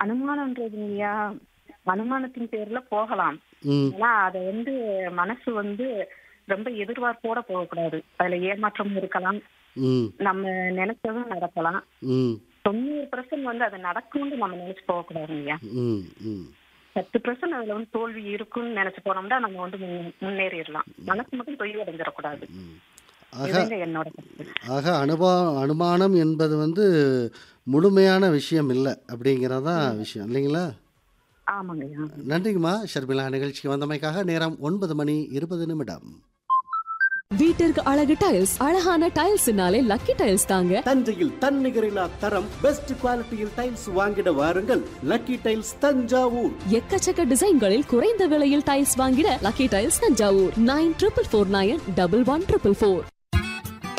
அனுமானம்ன்றது இல்லையா அனுமானத்தின் பேர்ல போகலாம் ம் ஆனா அத வந்து மனசு வந்து ரொம்ப எதிர்பார்ப்போட போகக்கூடாது அதுல ஏமாற்றம் இருக்கலாம் ம் நம்ம நினைச்சதும் நடக்கலாம் ம் தொண்ணூறு பர்சன்ட் வந்து அது நடக்கும்னு நம்ம நினைச்சு போகக்கூடாது இல்லையா ம் ம் பத்து பர்சன்ட் அதுல வந்து தோல்வி இருக்குன்னு நினைச்சு போனோம்னா நம்ம வந்து முன்- முன்னேறிடலாம் மனசு மட்டும் தொய்வு அடைஞ்சிடக்கூடாது ஆக இதுங்க என்னோட கருத்து ஆக அனுபா அனுமானம் என்பது வந்து முழுமையான விஷயம் இல்லை அப்படிங்கிறதான் விஷயம் இல்லைங்களா ஆமாங்கய்யா நன்றிங்கம்மா ஷர்மிளா நிகழ்ச்சிக்கு வந்தமைக்காக நேரம் ஒன்பது மணி இருபது நிமிடம் வீட்டிற்கு அழகு டைல்ஸ் அழகான டைல்ஸ்னாலே லக்கி டைல்ஸ் தாங்க தஞ்சையில் தன்னிகரில்லா தரம் பெஸ்ட் குவாலிட்டியில் டைல்ஸ் வாங்கிட வாருங்கள் லக்கி டைல்ஸ் தஞ்சாவூர் எக்கச்சக்க டிசைன்களில் குறைந்த விலையில் டைல்ஸ் வாங்கிட lucky tiles Thanjavur nine triple four nine double one triple four